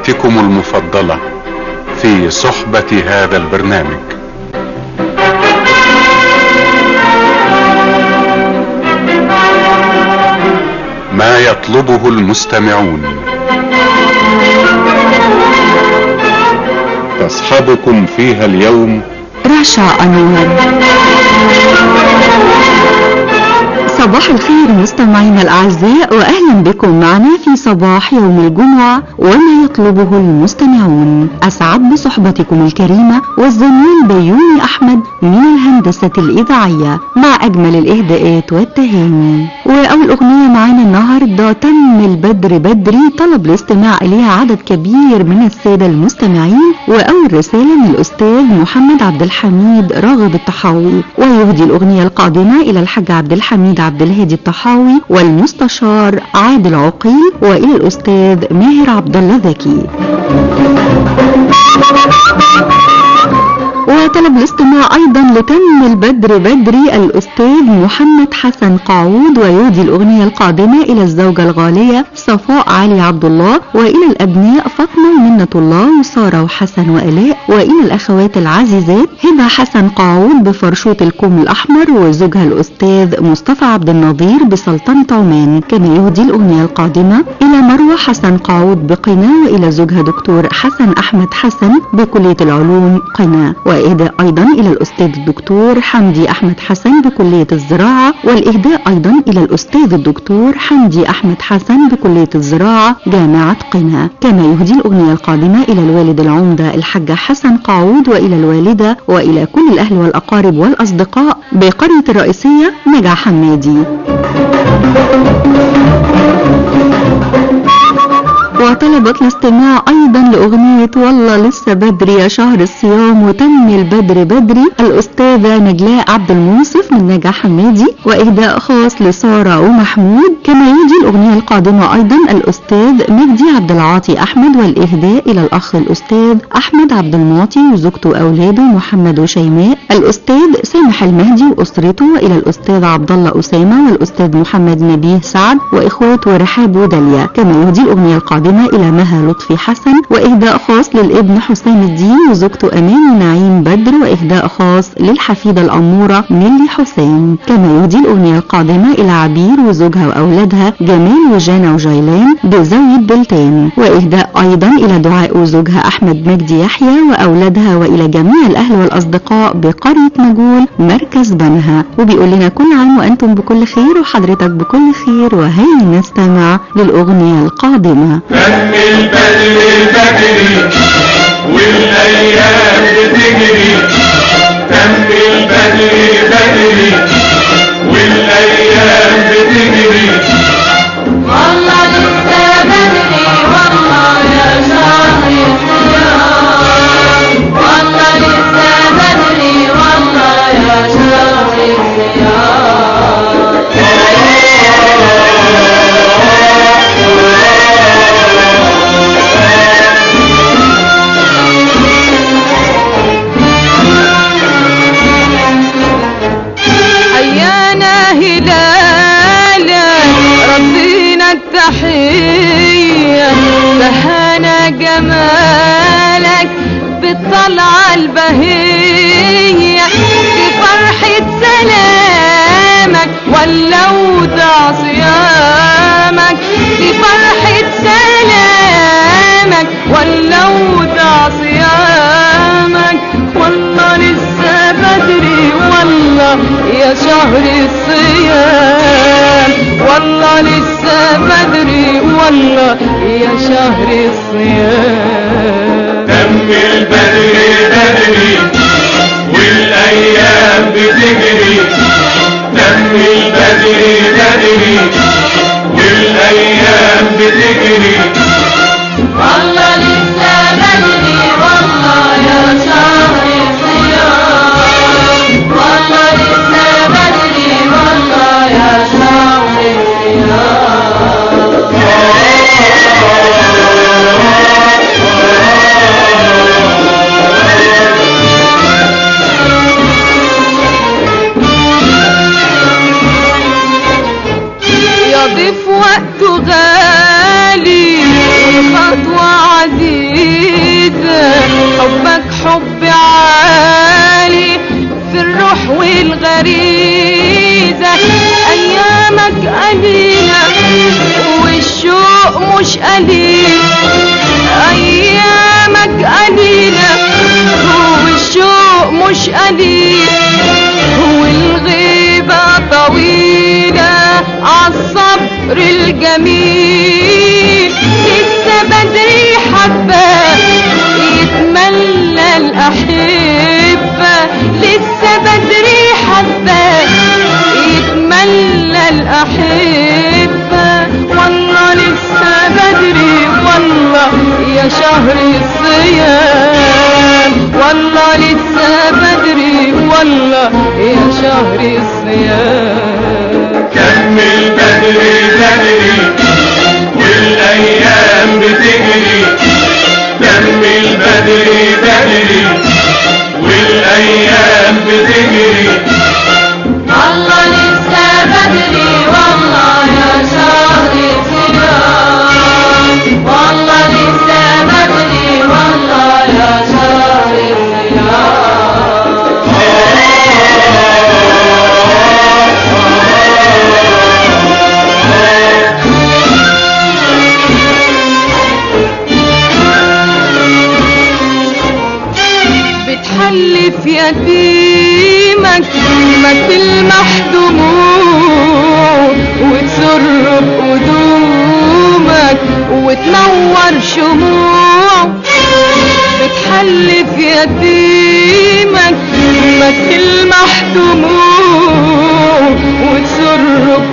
فقرتكم المفضلة في صحبة هذا البرنامج ما يطلبه المستمعون تصحبكم فيها اليوم رشا أنور صباح الخير مستمعينا الأعزاء وأهلا بكم معنا في صباح يوم الجمعة وما يطلبه المستمعون أسعد بصحبتكم الكريمة والزميل بيومي أحمد من الهندسة الإذاعية مع أجمل الإهداءات والتهاني وأول أغنية معانا النهاردة تم البدر بدري طلب الاستماع إليها عدد كبير من السادة المستمعين وأول رسالة من الأستاذ محمد عبد الحميد راغب الطحاوي ويهدي الأغنية القادمة إلى الحاج عبد الحميد عبد الهادي الطحاوي والمستشار عادل عقيل وإلى الأستاذ ماهر عبد الله زكي وطلب الاستماع ايضا لتم البدر بدري الاستاذ محمد حسن قعود ويهدي الاغنيه القادمه الى الزوجه الغاليه صفاء علي عبد الله والى الابناء فاطمه ومنه الله وساره وحسن والاء والى الاخوات العزيزات هبه حسن قعود بفرشوط الكوم الاحمر وزوجها الاستاذ مصطفى عبد النظير بسلطنه عمان كما يهدي الاغنيه القادمه الى مروه حسن قعود بقنا والى زوجها دكتور حسن احمد حسن بكليه العلوم قنا وإهداء أيضا إلى الأستاذ الدكتور حمدي أحمد حسن بكلية الزراعة والإهداء أيضا إلى الأستاذ الدكتور حمدي أحمد حسن بكلية الزراعة جامعة قنا كما يهدي الأغنية القادمة إلى الوالد العمدة الحاج حسن قعود وإلى الوالدة وإلى كل الأهل والأقارب والأصدقاء بقرية الرئيسية نجع حمادي وطلبت الاستماع ايضا لاغنية والله لسه بدري يا شهر الصيام وتم البدر بدري الاستاذة نجلاء عبد المنصف من نجا حمادي واهداء خاص لسارة ومحمود كما يجي الاغنية القادمة ايضا الاستاذ مجدي عبد العاطي احمد والاهداء الى الاخ الاستاذ احمد عبد المعطي وزوجته واولاده محمد وشيماء الاستاذ سامح المهدي واسرته والى الاستاذ عبد الله اسامة والاستاذ محمد نبيه سعد واخواته رحاب وداليا كما يهدي الاغنية القادمة إلى مها لطفي حسن وإهداء خاص للابن حسام الدين وزوجته أمان ونعيم بدر وإهداء خاص للحفيدة الأمورة نيلي حسام كما يهدي الأغنية القادمة إلى عبير وزوجها وأولادها جمال وجانا وجيلان بزاوية بلتان وإهداء أيضا إلى دعاء وزوجها أحمد مجدي يحيى وأولادها وإلى جميع الأهل والأصدقاء بقرية مجول مركز بنها وبيقول لنا كل عام وأنتم بكل خير وحضرتك بكل خير وهيا نستمع للأغنية القادمة دم البدر بدري والايام بتجري دم البدر بدري والايام بتجري والله لسه بدري والله يا شهر الصيام والله لسه بدري والله يا شهر الصيام حيانا هلالا ردينا التحية دهانا جمالك بالطلعة البهية في فرحة سلامك ولو صيامك في فرحة سلامك ولو صيامك والله لسه بدري والله يا شهر الصيام والله لسه بدري والله يا شهر الصيام دم البدر بدري والايام بتجري دم البدر بدري والايام بتجري والله لسه بدري والله يا شهر الصيام والله لسه بدري والله يا شهر الصيام قليل ايامك قليلة والشوق مش قليل والغيبة طويلة عالصبر الجميل لسه بدري حبة يتملى الأحبة لسه بدري حبة يتملى الأحبة والله لسه بدري والله يا شهر الصيام والله لسه بدري والله يا شهر الصيام كمل بدري بدري والايام بتجري كمل بدري بدري والايام بتجري والله لسه بدري والله يا شهر الصيام والله لسه بدري والله يا شهر الصيام بتحلف يتيمك ما تلمح دموع وتسر بقدومك وتنور شموع بتحلف يتيمك ما تلمح دموع وتسر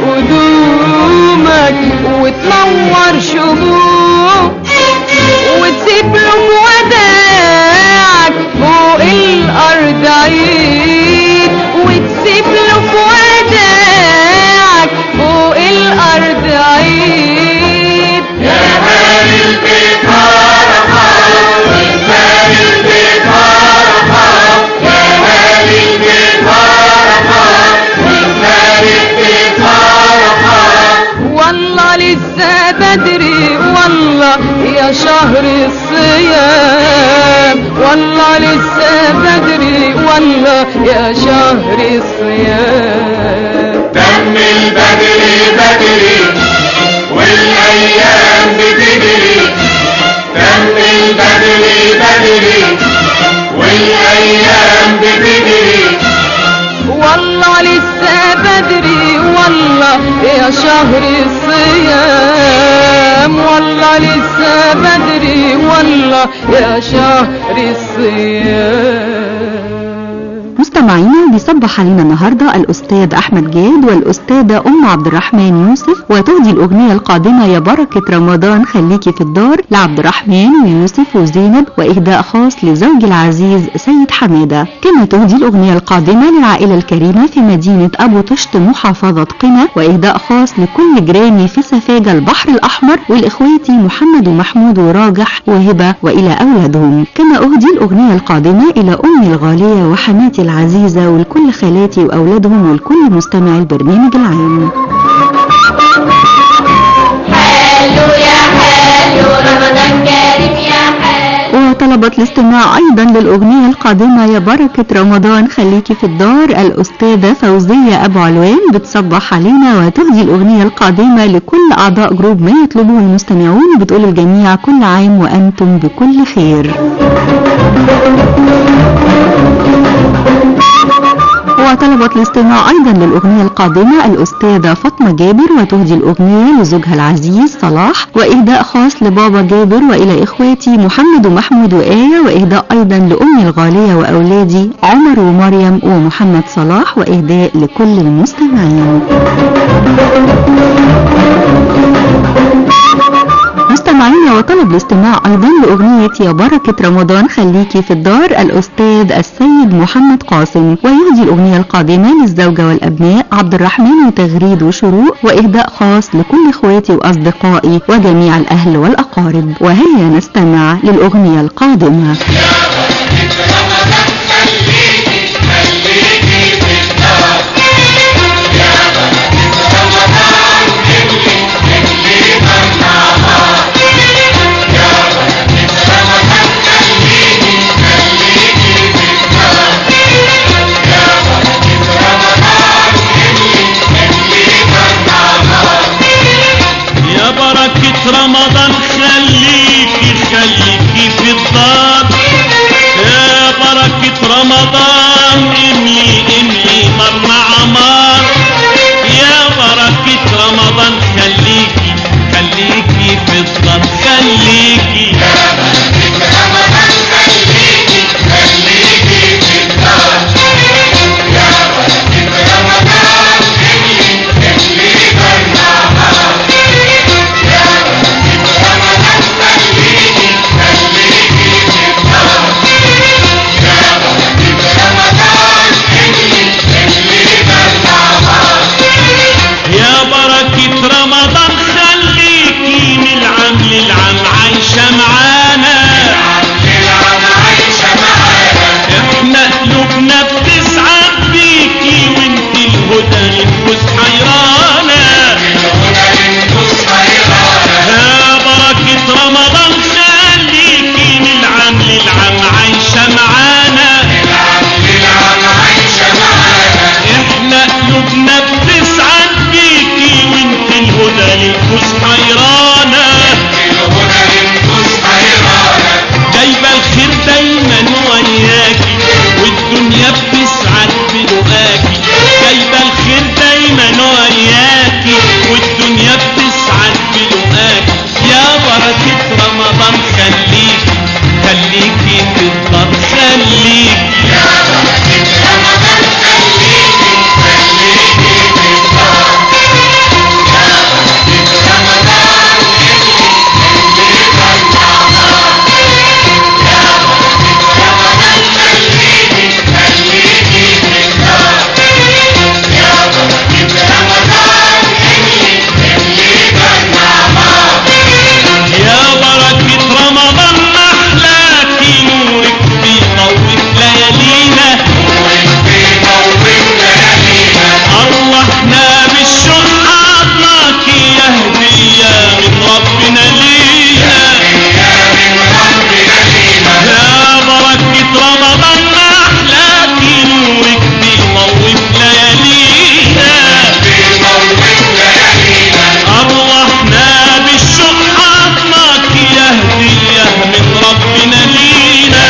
بقدومك وتنور شموع وتسيب له وداعك فوق الارض عيد وتسيب له وداعك فوق الارض عيد يا هاني البيت فرحة والثاني البيت فرحة يا هاني البيت فرحة والثاني البيت فرحة والله لسه بدري والله يا شهر الصيام والله لسه بدري والله يا شهر الصيام كمل بدري بدري والايام بتجري كمل بدري بدري والايام بتجري والله لسه بدري والله يا شهر الصيام والله لسه بدري والله يا شهر الصيام مستمعينا بيصبح علينا النهارده الاستاذ احمد جاد والاستاذه ام عبد الرحمن يوسف وتهدي الاغنيه القادمه يا بركه رمضان خليكي في الدار لعبد الرحمن ويوسف وزينب واهداء خاص لزوجي العزيز سيد حماده كما تهدي الاغنيه القادمه للعائله الكريمه في مدينه ابو طشت محافظه قنا واهداء خاص لكل جيراني في سفاجه البحر الاحمر والاخواتي محمد ومحمود وراجح وهبه والى اولادهم كما اهدي الاغنيه القادمه الى امي الغاليه وحماتي العزيزه ولكل خالاتي واولادهم ولكل مستمعي البرنامج العام حلو يا حلو رمضان كريم يا حلو وطلبت الاستماع ايضا للاغنيه القادمه يا بركه رمضان خليكي في الدار الاستاذه فوزيه ابو علوان بتصبح علينا وتهدي الاغنيه القادمه لكل اعضاء جروب ما يطلبه المستمعون وبتقول الجميع كل عام وانتم بكل خير وطلبت الاستماع ايضا للاغنيه القادمه الاستاذه فاطمه جابر وتهدي الاغنيه لزوجها العزيز صلاح واهداء خاص لبابا جابر والى اخواتي محمد ومحمود وايه واهداء ايضا لامي الغاليه واولادي عمر ومريم ومحمد صلاح واهداء لكل المستمعين مستمعينا وطلب الاستماع ايضا لاغنيه يا بركه رمضان خليكي في الدار الاستاذ السيد محمد قاسم ويهدي الاغنيه القادمه للزوجه والابناء عبد الرحمن وتغريد وشروق واهداء خاص لكل اخواتي واصدقائي وجميع الاهل والاقارب وهيا نستمع للاغنيه القادمه يا بركة رمضان رمضان املي املي نار مع عمار يا بركة رمضان خليكي خليكي في الدار خليكي يا بركة رمضان خليكي من العام للعام عايشة معانا احنا قلوبنا بتسعد بيكي وانت الهدى للفوز حيرانا يا بركة رمضان خليكي من العام للعام عايشة معانا احنا قلوبنا بتسعد بيكي وانت الهدى للفوز حيرانا جايبة الخير دايما وياكي والدنيا بتسعد بلقاكي جايبة الخير دايما وياكي والدنيا بتسعد بلقاكي يا بركة رمضان خليكي خليكي في الدار خليكي يا بركة رمضان محلاكي نورك بيضوي ليالينا أرواحنا بالشوق عطناكي يا هدية من ربنا لينا يا بركة رمضان محلاكي نورك بيضوي ليالينا أرواحنا بالشوق عطناك يا هدية من ربنا لينا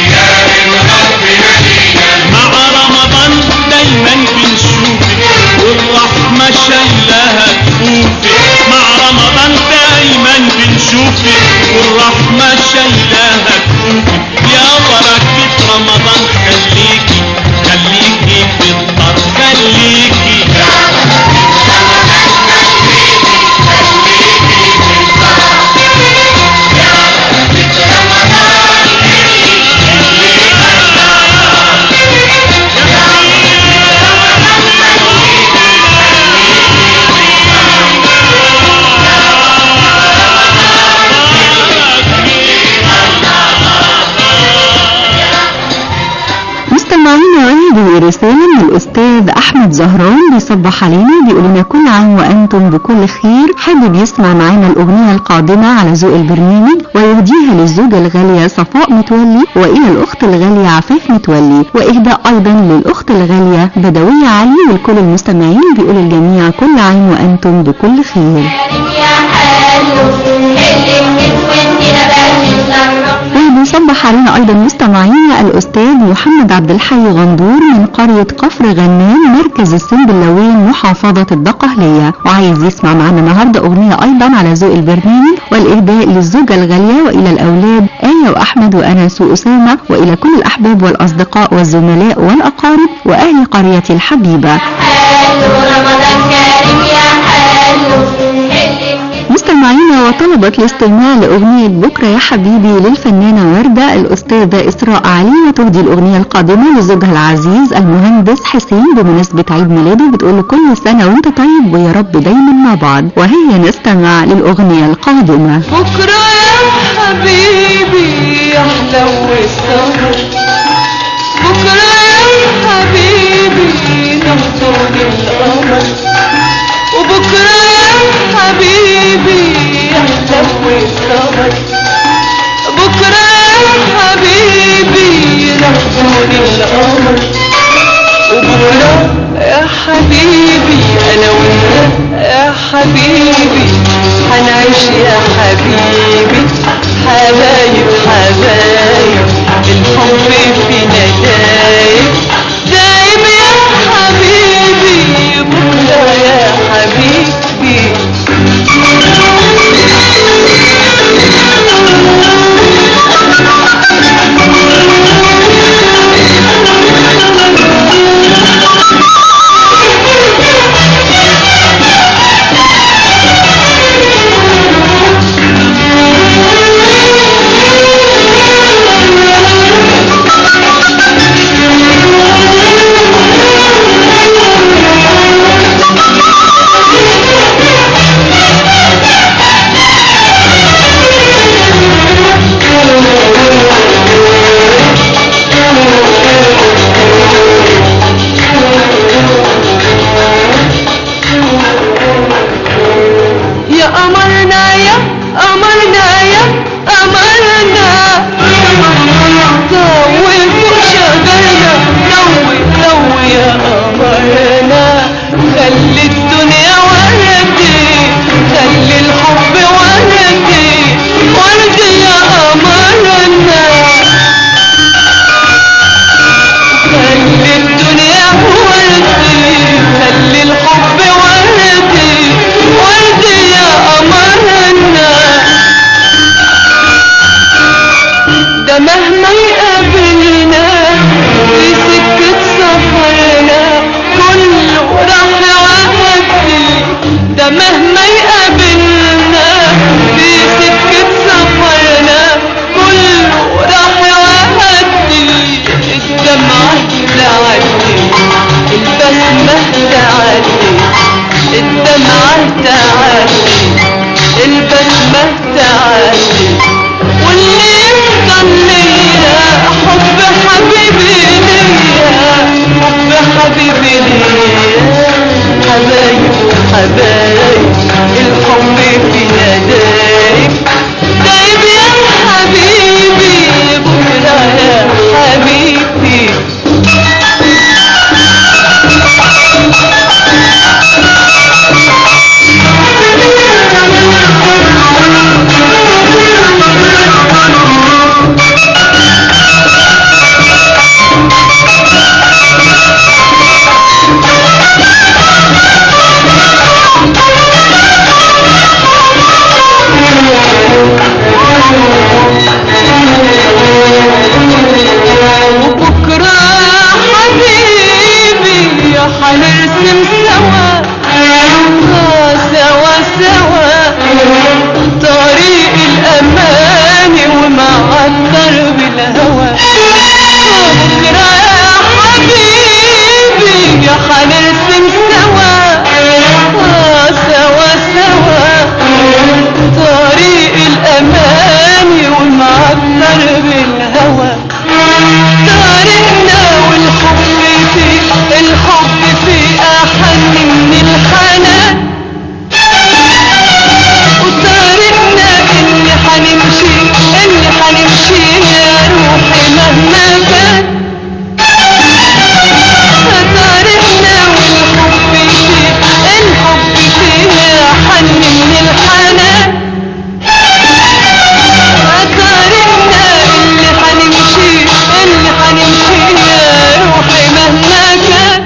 مع رمضان دايما بنشوفك والرحمة شايلها كفوفك مع رمضان دايما بنشوفك والرحمة شايلها كفوفك يا بركة رمضان خليكي خليكي في الدار خليكي مستمعينا هذه رسالة من الأستاذ أحمد زهران بيصبح علينا بيقول لنا كل عام وأنتم بكل خير حابب يسمع معانا الأغنية القادمة على ذوق البرنامج ويهديها للزوجة الغالية صفاء متولي وإلى الأخت الغالية عفاف متولي وإهداء أيضا للأخت الغالية بدوية علي ولكل المستمعين بيقول الجميع كل عام وأنتم بكل خير يا حلو اللي من وانت نبات الزهرة وبيصبح علينا ايضا مستمعينا الاستاذ محمد عبد الحي غندور من قريه كفر غنام مركز السنبلاوين محافظه الدقهليه وعايز يسمع معنا النهارده اغنيه ايضا على ذوق البرنامج والاهداء للزوجه الغاليه والى الاولاد ايه واحمد وانس واسامه والى كل الاحباب والاصدقاء والزملاء والاقارب واهل قريتي الحبيبه حلو رمضان كريم يا حلو اللي من مستمعينا وطلبت الاستماع لأغنية بكرة يا حبيبي للفنانة وردة الأستاذة إسراء علي وتهدي الأغنية القادمة لزوجها العزيز المهندس حسين بمناسبة عيد ميلاده بتقول له كل سنة وانت طيب ويا رب دايما مع بعض وهي نستمع للأغنية القادمة بكرة يا حبيبي يحلو السهر بكرة يا حبيبي نحضن القمر وبكرة يا حبيبي يحلو السهر بكرة يا حبيبي نحضن القمر وبكرة يا حبيبي أنا وأنت يا حبيبي هنعيش يا حبيبي حبايب حبايب الحب تعدي البسمة تعدي الدمعة تعدي البسمة تعدي واللي يفضل ليا حب حبيبي ليا حب حبيبي ليا حبايب حبايب الحب في ندايب دايب يا حبيبي بكرة يا حبيبي وبكرة حبيبي يا حنرسم سوا آه سوا سوا طريق الأمان ومع الدرب الهوى بكرة يا حبيبي يا حنرسم سوا آه سوا سوا طريق الأمان ومع الدرب الهوى طريقنا والحب فيه الحب فيه أحن من الحنان وطريقنا اللي حنمشي اللي حنمشي يا روحي مهما كان طريقنا والحب فيه الحب فيه أحن من الحنان طريقنا اللي حنمشي اللي حنمشي يا روحي مهما كان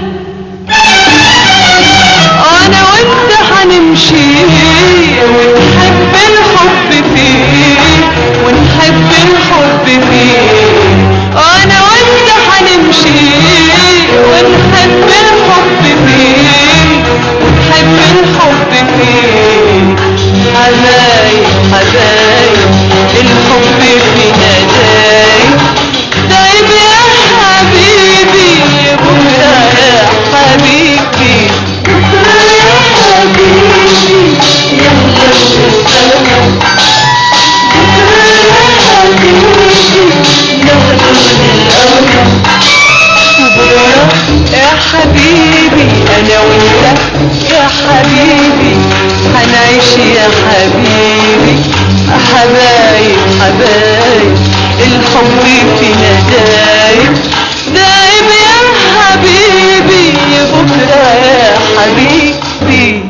انا وانت حنمشي ونحب الحب فيه ونحب الحب فيه انا وانت حنمشي ونحب الحب فيه ونحب الحب فيه حبايب حبايب الحب في ندايب دايب يا حبيبي بكرة يا حبيبي بكرة يا حبيبي يا السلام بكرة يا حبيبي يا الأمل بكرة يا حبيبي أنا وأنت يا حبيبي هنعيش يا حبيبي حبايب حبايب الحب في ندايب دايب يا حبيبي بكرة يا حبيبي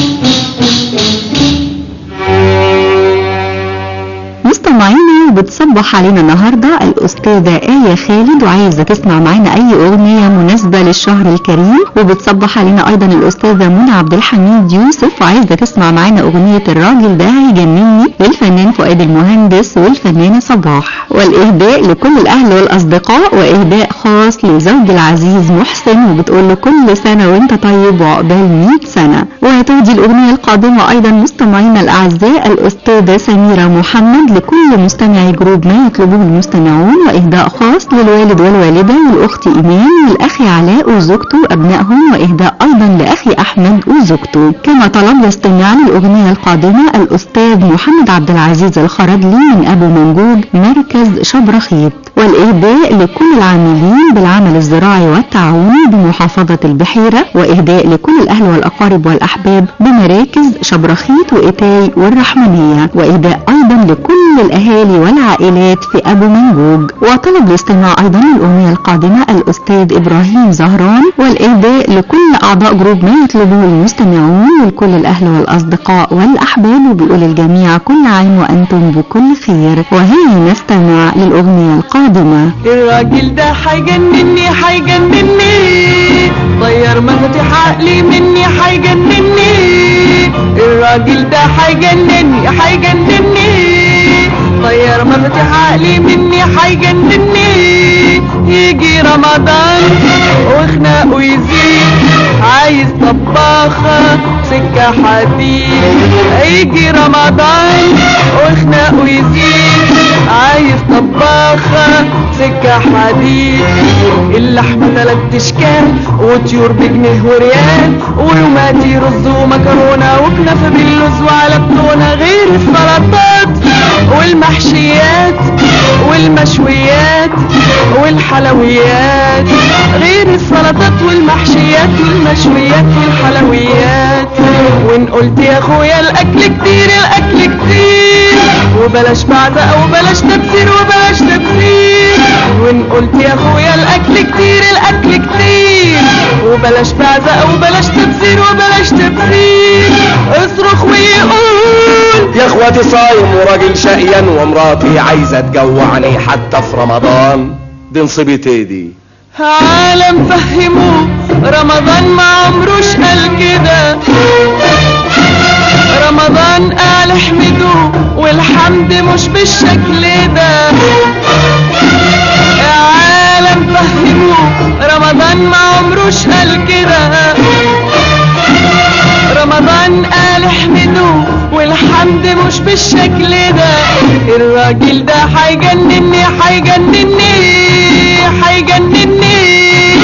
مستمعينا بتصبح علينا النهاردة الأستاذة آية خالد وعايزة تسمع معانا أي أغنية مناسبة للشهر الكريم وبتصبح علينا أيضا الأستاذة منى عبد الحميد يوسف وعايزة تسمع معانا أغنية الراجل ده هيجنني للفنان فؤاد المهندس والفنانة صباح والإهداء لكل الأهل والأصدقاء وإهداء خاص لزوج العزيز محسن وبتقول له كل سنة وأنت طيب وعقبال 100 سنة وهتهدي الأغنية القادمة أيضا مستمعينا الأعزاء الأستاذة سميرة محمد لكل مستمعي جروب ما يطلبه المستمعون وإهداء خاص للوالد والوالدة والأخت إيمان والأخ علاء وزوجته وأبنائهم وإهداء أيضا لأخي أحمد وزوجته كما طلب الاستماع للأغنية القادمة الأستاذ محمد عبد العزيز الخرجلي من أبو منجوج مركز شبرخيت والإهداء لكل العاملين بالعمل الزراعي والتعاوني بمحافظة البحيرة وإهداء لكل الأهل والأقارب والأحباب بمراكز شبرخيت وإتاي والرحمنية وإهداء أيضا لكل الأهالي والعائلات في أبو منجوج وطلب الاستماع أيضا للأغنية القادمة الأستاذ إبراهيم زهران والإهداء لكل أعضاء جروب ما يطلبه المستمعون ولكل الأهل والأصدقاء والأحباب وبيقول الجميع كل عام وأنتم بكل خير وهي نستمع للأغنية القادمة الراجل ده هيجنني هيجنني طير مفاتيح عقلي مني هيجنني الراجل ده هيجنني هيجنني طير مفاتيح عقلي مني هيجنني يجي رمضان وخناقه يزيد عايز طباخة سكة حديد يجي رمضان وخناقه يزيد عايز طباخة سكة حديد اللحمة تلات اشكال وطيور بجنيه وريال ويوماتي رز ومكرونة وكنافة باللوز وعلى بتونة غير السلطات والمحشيات والمشويات والحلويات غير السلطات والمحشيات والمشويات والحلويات وان قلت يا اخويا الاكل كتير الاكل كتير وبلاش بعزق وبلاش تبذير وبلاش تبذير وان قلت يا اخويا الاكل كتير الاكل كتير وبلاش بعزق وبلاش تبذير وبلاش تبذير اصرخ ويقول يا اخواتي صايم وراجل شقيان ومراتي عايزه تجوعني حتى في رمضان دي نصيبتي دي عالم فهموه رمضان ما عمروش قال كده رمضان قال احمدوه والحمد مش بالشكل ده يا عالم فهموه رمضان ما عمروش قال كده رمضان قال احمدوه والحمد مش بالشكل ده الراجل ده هيجنني هيجنني هيجنني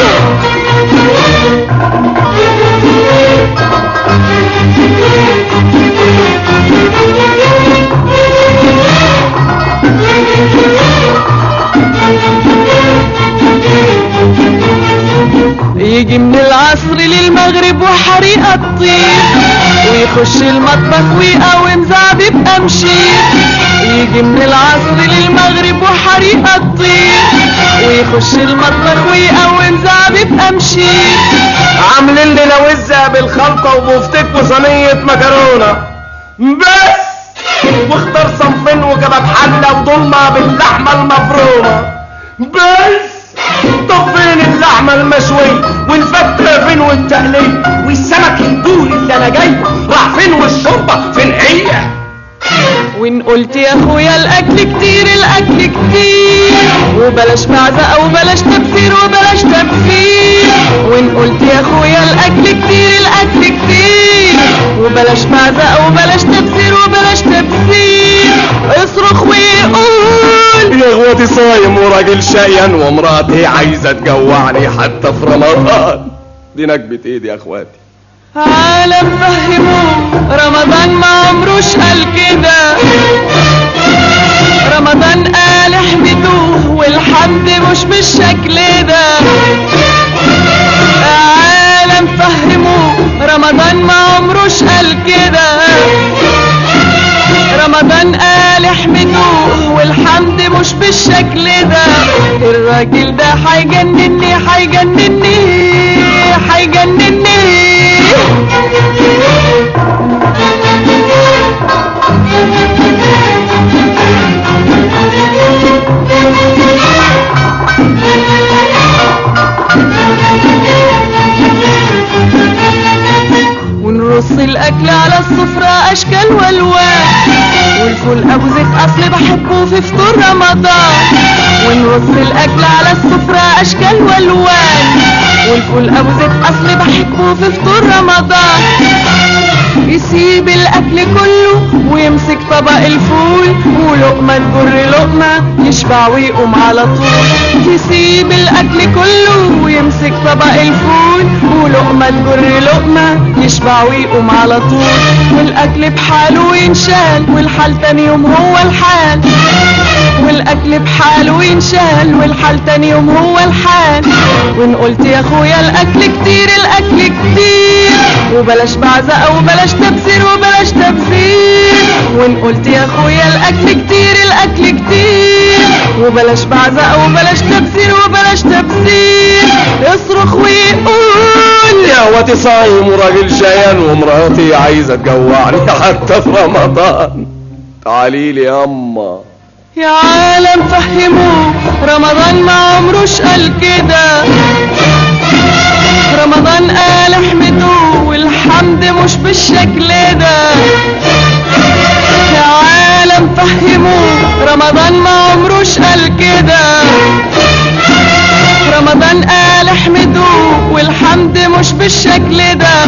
يجي من العصر للمغرب وحريقة تطير ويخش المطبخ ويقوم زعبيب أمشير يجي من العصر للمغرب وحريقة تطير ويخش المطبخ ويقوم زعبيب أمشير عاملين لنا وزة بالخلطة وبفتك وصينية مكرونة بس واختار صنفين وكباب حلة ودولمة باللحمة المفرومة بس طب فين اللحمة المشوية والفتة فين والتقلية والسمك البوري اللي انا جاي راح فين والشوربة فين هي وان قلت يا اخويا الاكل كتير الاكل كتير وبلاش معزقه وبلاش تبذير وبلاش تبذير وان قلت يا اخويا الاكل كتير الاكل كتير وبلاش معزقه وبلاش تبذير وبلاش تبذير اصرخ ويقول يا اخواتي صايم وراجل شقيان ومراتي عايزة تجوعني حتى في رمضان دي نكبة ايدي يا اخواتي عالم فهموه رمضان ما عمروش قال كده رمضان قال احمدوه والحمد مش بالشكل ده عالم فهموه رمضان ما عمروش قال كده رمضان قال احمدوه والحمد مش بالشكل ده الراجل ده هيجنني هيجنني هيجنني ونرص الاكل على السفرة اشكال والوان والفول ابو زيت اصل بحبه في فطور رمضان ونرص الاكل على السفرة اشكال والوان والفول ابو زيت اصل بحبه في فطور رمضان يسيب الاكل كله ويمسك طبق الفول ولقمة تجر لقمة يشبع ويقوم على طول يسيب الاكل كله ويمسك طبق الفول ولقمة تجر لقمة يشبع ويقوم على طول والاكل بحاله ينشال والحال تاني يوم هو الحال والاكل بحاله ينشال والحال تاني يوم هو الحال وان قلت يا اخويا الاكل كتير الاكل كتير وبلاش بعزقه وبلاش تبذير وبلاش تبذير وان قلت يا اخويا الاكل كتير الاكل كتير وبلاش بعزقه وبلاش تبذير وبلاش تبذير يصرخ ويقول يا اخواتي صايم وراجل شقيان ومراتي عايزة تجوعني حتى في رمضان تعالي لي ياما يا عالم فهموه رمضان ما عمروش قال كده رمضان قال احمدوه والحمد مش بالشكل ده يا عالم فهموه رمضان ما عمروش قال كده رمضان قال احمدوه والحمد مش بالشكل ده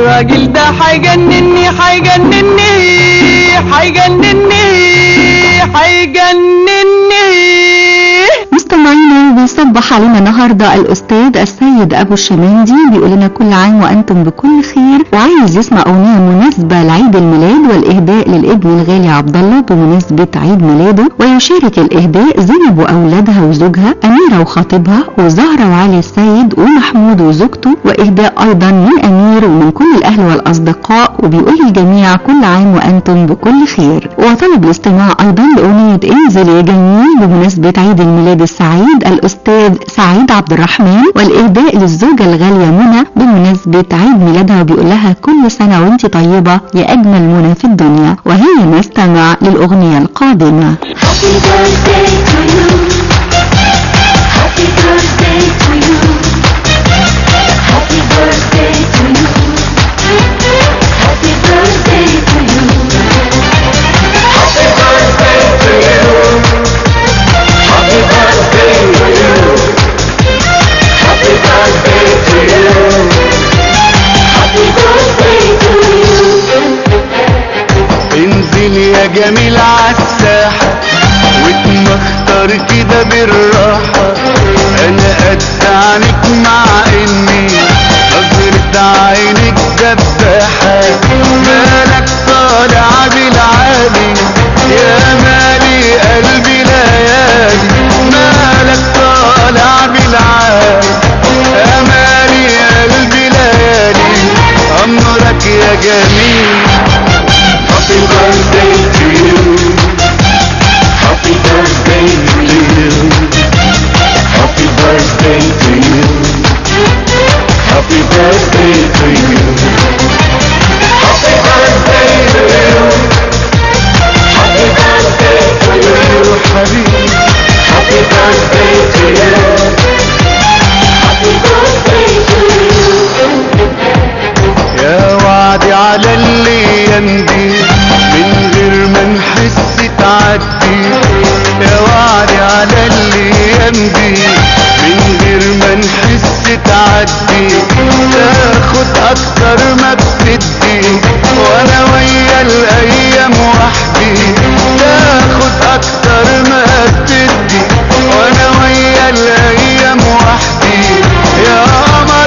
الراجل ده هيجنني هيجنني هيجنني هيجنني مستمعينا بيصبح علينا النهارده الاستاذ السيد ابو الشمندي بيقول لنا كل عام وانتم بكل خير وعايز يسمع اغنيه مناسبه لعيد الميلاد والاهداء للابن الغالي عبد الله بمناسبه عيد ميلاده ويشارك الاهداء زينب واولادها وزوجها اميره وخطيبها وزهره وعلي السيد ومحمود وزوجته واهداء ايضا من امير ومن كل الاهل والاصدقاء وبيقول للجميع كل عام وانتم بكل خير وطلب الاستماع ايضا لاغنيه انزل يا جميل بمناسبه عيد الميلاد السعيد الاستاذ سعيد عبد الرحمن والاهداء للزوجه الغاليه منى بمناسبه عيد ميلادها وبيقول لها كل سنه وانت طيبه يا اجمل منى في الدنيا وهي نستمع للاغنيه القادمه Happy birthday to you. Happy birthday to you. Happy birthday to you. Happy birthday to you. Happy birthday to you. Happy birthday to you. Happy birthday to you. Happy birthday to you. انزل يا جميل عالساحة واتمختر كده بالراحة انا قد عنك مع اني نظرة عينك دباحة مالك طالع بالعالي يا مالي قلبي ليالي مالك طالع بالعالي يا مالي قلبي ليالي امرك يا جميل Happy birthday to you. Happy birthday to you. Happy birthday to you. Happy birthday to you. Happy birthday to you. Happy birthday to you, حبيبي. Happy birthday to you. Happy birthday to you. يا وعدي على الايام دي من غير ما نحس تعدي يا وعدي على الايام دي من غير ما نحس تعدي تاخد اكتر ما بتدي وانا ويا الايام وحدي تاخد اكتر ما بتدي وانا ويا الايام وحدي يا قمر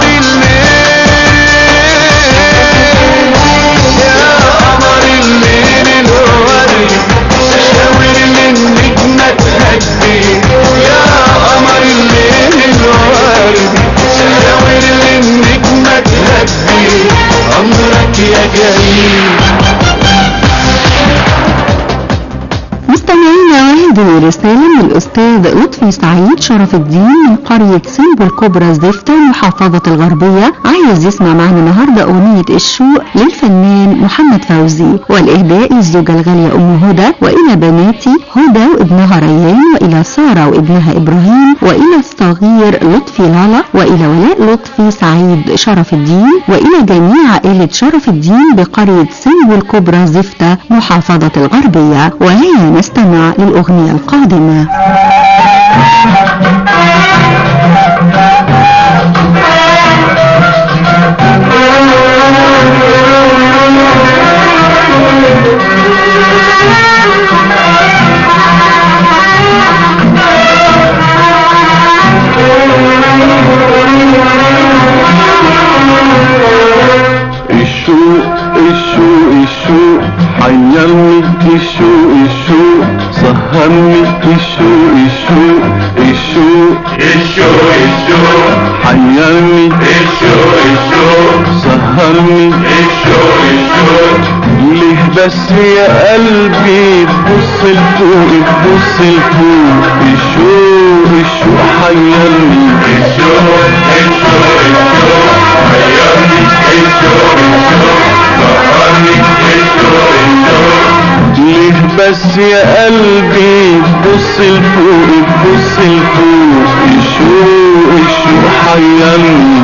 الليل يا قمر الليل الورد شاور للنجمة تهدي يا قمر الليل الورد شاور للنجمة تهدي أمرك يا جميل مستمعينا وهذه رسالة من الأستاذ لطفي سعيد شرف الدين من قرية سيمبو الكبرى زفتة محافظة الغربية عايز يسمع معنا النهاردة أغنية الشوق للفنان محمد فوزي والإهداء للزوجة الغالية أم هدى وإلى بناتي هدى وابنها ريان وإلى سارة وابنها إبراهيم وإلى الصغير لطفي لالا وإلى ولاء لطفي سعيد شرف الدين وإلى جميع عائلة شرف الدين بقرية سيمبو الكبرى زفتة محافظة الغربية وهيا نستمع للأغنية القادمة الشوق الشوق الشوق حيرني الشوق الشوق سهرني الشوق الشوق الشوق الشوق الشوق حيرني الشوق الشوق سهرني الشوق الشوق ليه بس يا قلبي تبص لفوق تبص لفوق الشوق الشوق حيرني الشوق الشوق الشوق غيرني الشوق الشوق سهرني الشوق الشوق ليه بس يا قلبي تبص لفوق تبص لفوق الشوق الشوق حيرني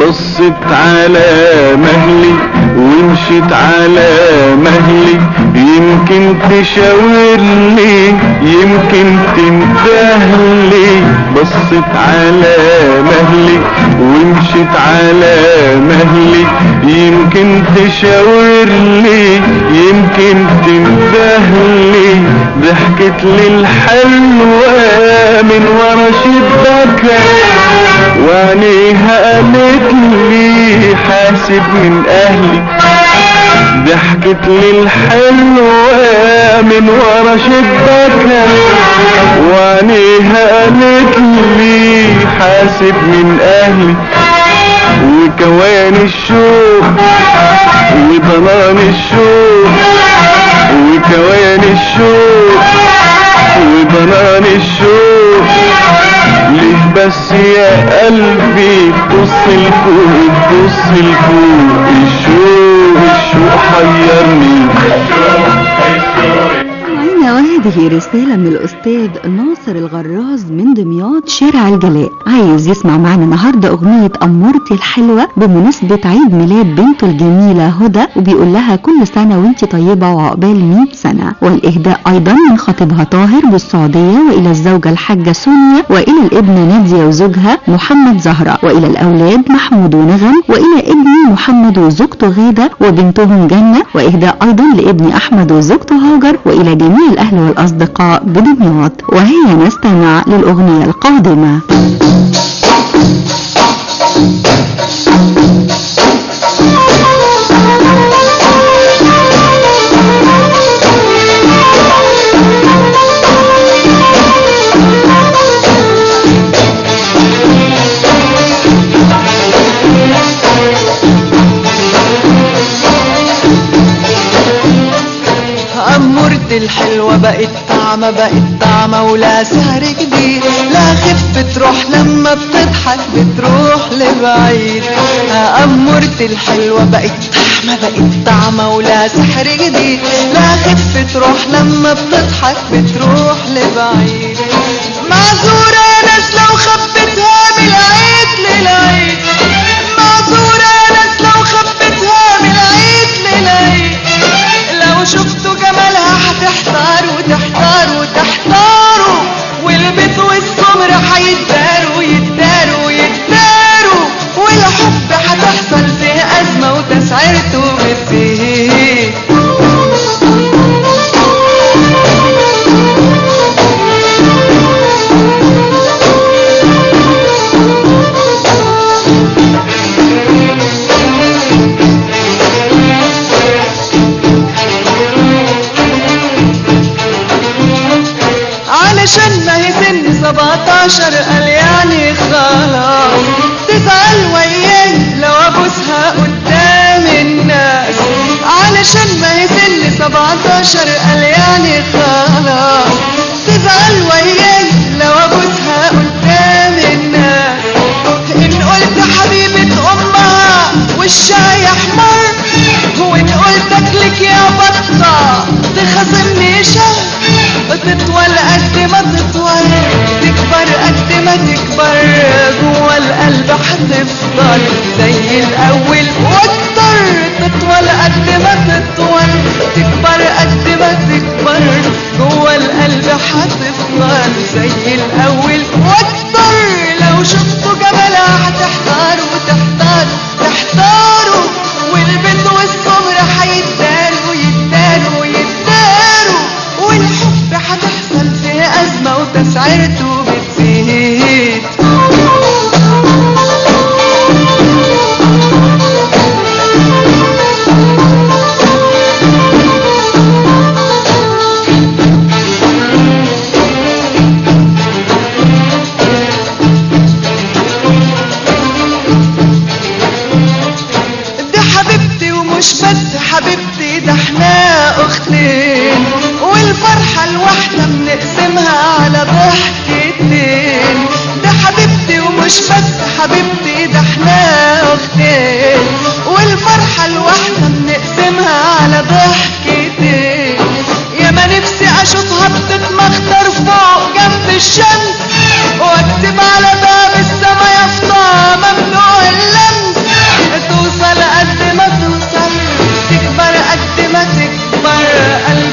بصت على مهلي ومشيت على مهلي يمكن تشاور لي يمكن تنده لي بصت على مهلي ومشيت على مهلي يمكن تشاور لي يمكن تنده لي ضحكت لي الحلوة من ورا شباكها وعينيها قالت لي حاسب من اهلي ضحكت لي الحلوة من ورا شباكها وعينيها قالت لي حاسب من اهلي وكوان الشوق وضنان الشوق وكوان الشوق وضنان الشوق ليه بس يا قلبي تبص لفوق تبص لفوق الشوق الشوق حيرني معنا وهذه رسالة من الأستاذ ناصر الغراز من دمياط شارع الجلاء عايز يسمع معنا النهاردة أغنية أمورتي الحلوة بمناسبة عيد ميلاد بنته الجميلة هدى وبيقول لها كل سنة وانت طيبة وعقبال 100 سنة والإهداء أيضا من خطيبها طاهر بالسعودية وإلى الزوجة الحاجة سونيا وإلى الابنة نادية وزوجها محمد زهرة وإلى الأولاد محمود ونغم وإلى ابني محمد وزوجته غيدة وبنتهم جنة وإهداء أيضا لابني أحمد وزوجته هاجر وإلى جميع الأهل والأصدقاء بدمياط وهي نستمع للأغنية القادمة أمورتي الحلوة بقت طعمة بقت طعمة ولا سعر جديد لا خف تروح لما بتضحك بتروح لبعيد أمورتي الحلوة بقت طعمة بقت طعمة ولا سحر جديد لا خف تروح لما بتضحك بتروح لبعيد معذورة يا ناس لو خبتها بالعيد للعيد معذورة يا ناس لو خبتها بالعيد للعيد لو شفتوا جمالها هتحتاروا تحتاروا تحتاروا والبيت والسمر هيتداروا يتداروا يتداروا والحب هتحصل فيه أزمة وتسعيرته بتزيد علشان ما هي سن 17 قال يعني خلاص تزعل وياي لو ابوسها قدام الناس علشان ما هي سن 17 قال يعني خلاص تزعل وياي لو ابوسها قدام الناس ان قلت حبيبة امها وشها يحمر وان قلت اكلك يا بطة تخاصمني شهر تطول قد ما تطول تكبر قد ما تكبر جوا القلب هتفضل زي الاول واكتر تطول قد ما تطول تكبر قد ما تكبر جوا القلب هتفضل زي الاول واكتر لو شفتوا جمالها هتحتاروا تحتاروا تحتاروا والبنت والصبر هيتداروا يتداروا يتداروا والحب هتحصل فيه أزمة وتسعيرته بتزيد دي حبيبتي ومش بس حبيبتي ده احنا اختين والفرحة الواحدة بنقسمها على ضحكتين ده حبيبتي ومش بس حبيبتي ده احنا اختين والفرحة الواحدة بنقسمها على ضحكتين يا ما نفسي اشوفها بتتمخطر فوق جنب الشمس واكتب على باب السما يافطة ممنوع اللمس توصل قد ما توصل تكبر قد ما تكبر قلبي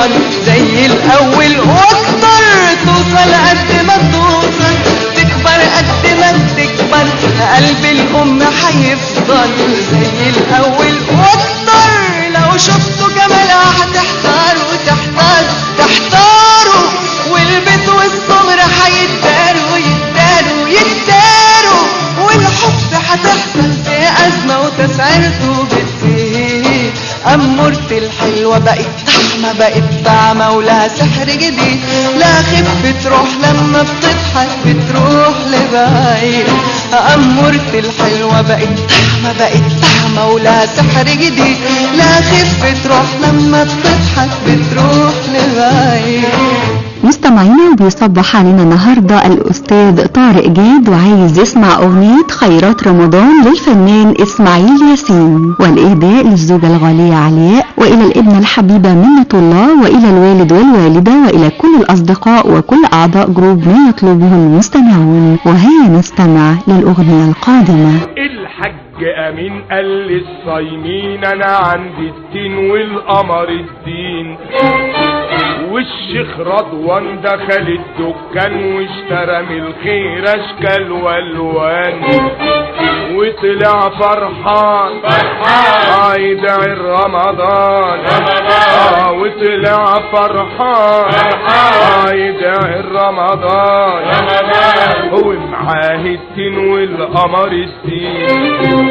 هتفضل زي الاول واكتر توصل قد ما توصل تكبر قد ما تكبر قلب الام هيفضل زي الاول واكتر لو شفتوا جمالها هتحتاروا تحتاروا تحتاروا والبيت والصبر هيتداروا يتداروا يتداروا والحب هتحصل في أزمة وتسعيرته بتزيد أمورت الحلوة بقت طعمة بقت طعمة ولها سحر جديد لا خف تروح لما بتضحك بتروح لبعيد أمورت الحلوة بقت طعمة بقت طعمة ولها سحر جديد لا خف تروح لما بتضحك بتروح لبعيد مستمعينا بيصبح علينا النهاردة الأستاذ طارق جاد وعايز يسمع أغنية خيرات رمضان للفنان إسماعيل ياسين والإهداء للزوجة الغالية علياء وإلى الابنة الحبيبة منة الله وإلى الوالد والوالدة وإلى كل الأصدقاء وكل أعضاء جروب ما يطلبه المستمعون وهيا نستمع للأغنية القادمة الحج امين قال للصايمين انا عندي الدين والقمر الدين والشيخ رضوان دخل الدكان واشترى من الخير اشكال والوان وطلع فرحان فرحان يدعي رمضان رمضان وطلع فرحان فرحان يدعي رمضان رمضان هو معاه الدين والقمر الدين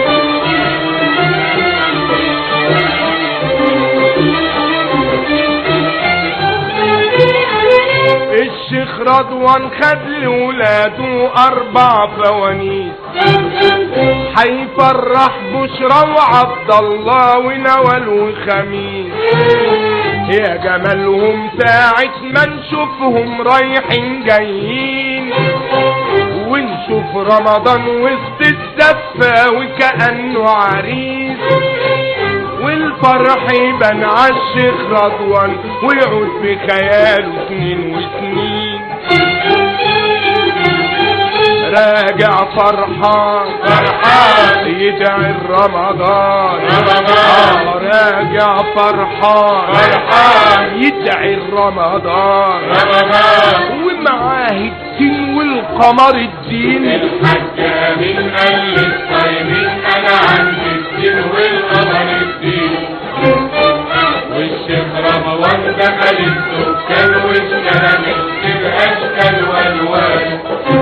الشيخ رضوان خد لولاده اربع فوانيس هيفرح بشرى وعبد الله ونوال وخميس يا جمالهم ساعة ما نشوفهم رايحين جايين ونشوف رمضان وسط الزفة وكأنه عريس والفرح يبان عالشيخ رضوان ويعود بخياله سنين وسنين راجع فرحان فرحان يدعي رمضان رمضان راجع فرحان فرحان يدعي رمضان رمضان ومعاه الدين والقمر الدين الحج من قال للصايمين انا عندي الدين والقمر الدين والشيخ رمضان دخل الدكان واشترى من الاشكال والوان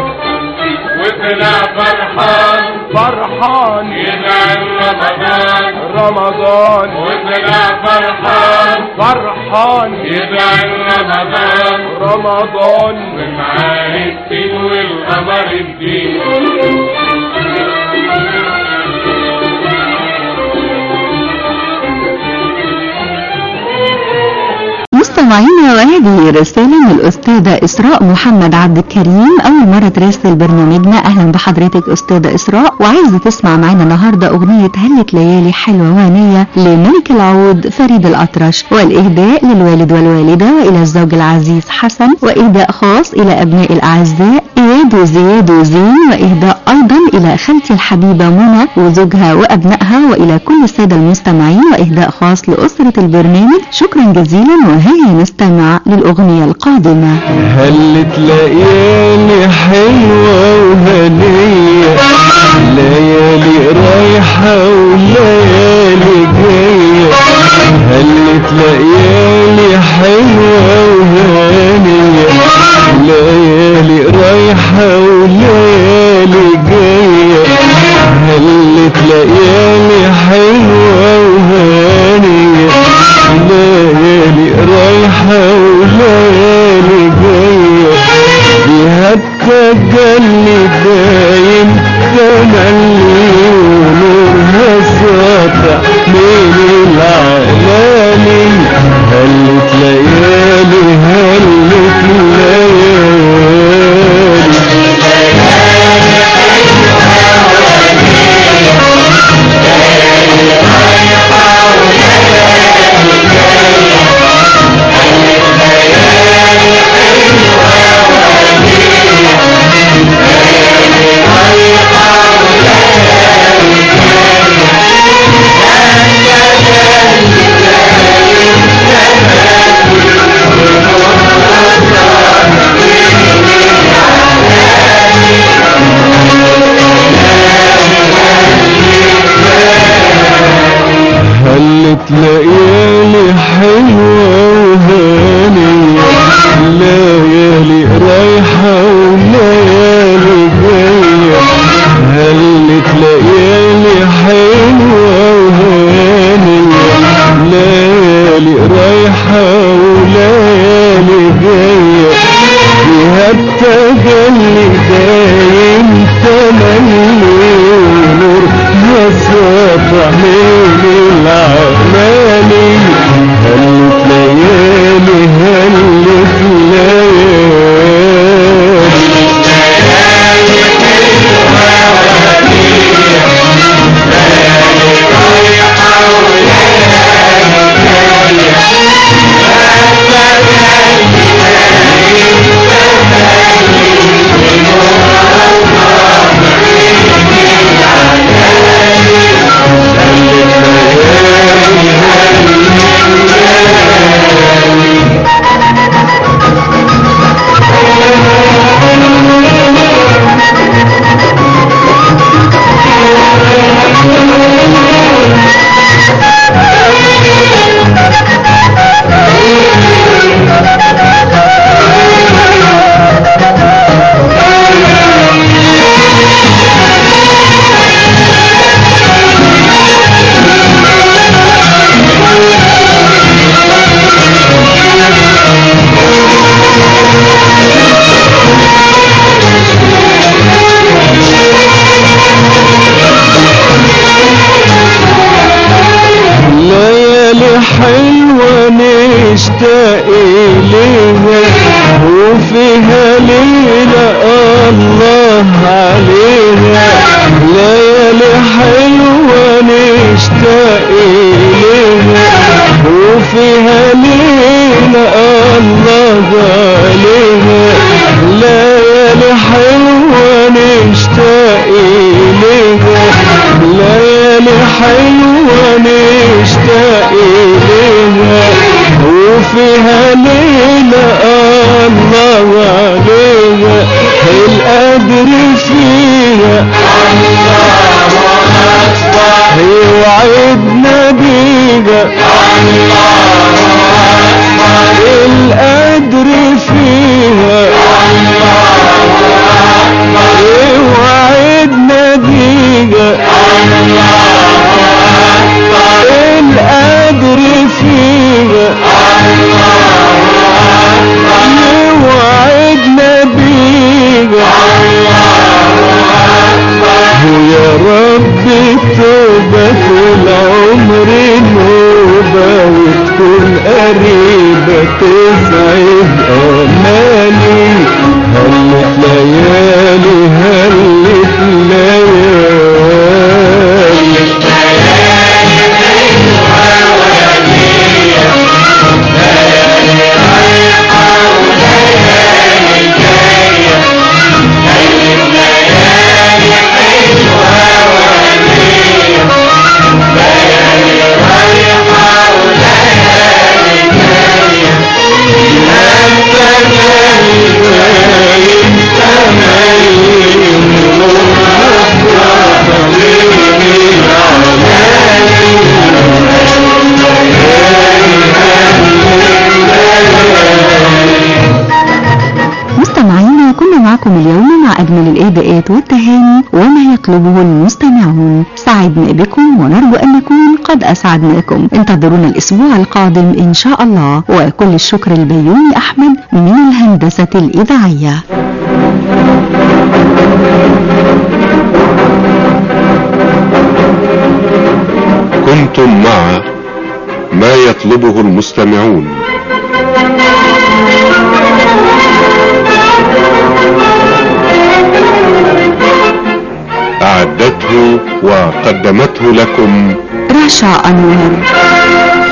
وطلع فرحان فرحان يدعي رمضان رمضان وطلع فرحان فرحان يدعي رمضان رمضان ومعاه الدين والقمر الدين مستمعينا وهذه رسالة من الأستاذة إسراء محمد عبد الكريم أول مرة تراسل برنامجنا أهلا بحضرتك أستاذة إسراء وعايزة تسمع معنا النهاردة أغنية هلت ليالي حلوة وانية لملك العود فريد الأطرش والإهداء للوالد والوالدة وإلى الزوج العزيز حسن وإهداء خاص إلى أبناء الأعزاء إياد وزياد وزين وإهداء أيضا إلى خالتي الحبيبة منى وزوجها وأبنائها وإلى كل السادة المستمعين وإهداء خاص لأسرة البرنامج شكرا جزيلا وهيا نستمع للأغنية القادمة هلت ليالي حلوة وهنية ليالي رايحة وليالي جاية هلت ليالي حلوة وهنية ليالي رايحة وليالي جاية هلت ليالي حلوة وهنية ليالي رايحة وليالي جاية بها التجلي دايم تملي ونورها ليالي حلوة وهانية ليالي رايحة وليالي جاية هلت ليالي حلوة وهانية ليالي رايحة وليالي جاية فيها التجلي دايم تملي ونور مسافة من العمالي هلت ليالي هلت ليالي ليالي حلوة نشتاق إليها وفيها ليلة الله عليها ليالي حلوة نشتاق إليها وفيها ليلة الله عليها ليالي حلوة نشتاق إليها ليالي حلوة نشتاق إليها وفيها ليلة الله عليها القدر فيها يوعدنا بيها القدر فيها يوعدنا بيها القدر فيها يوعدنا بيها ويا رب توبة طول عمري نوبة وتكون قريبة تسعد أمالي هلت ليالي هلت ليالي مستمعينا كنا معكم اليوم مع أجمل الإهداءات والتهاني وما يطلبه المستمعون سعدنا بكم ونرجو أن نكون قد أسعدناكم انتظرونا الأسبوع القادم إن شاء الله وكل الشكر البيومي أحمد من الهندسة الإذاعية كنتم مع ما يطلبه المستمعون أعدته وقدمته لكم رشا أنور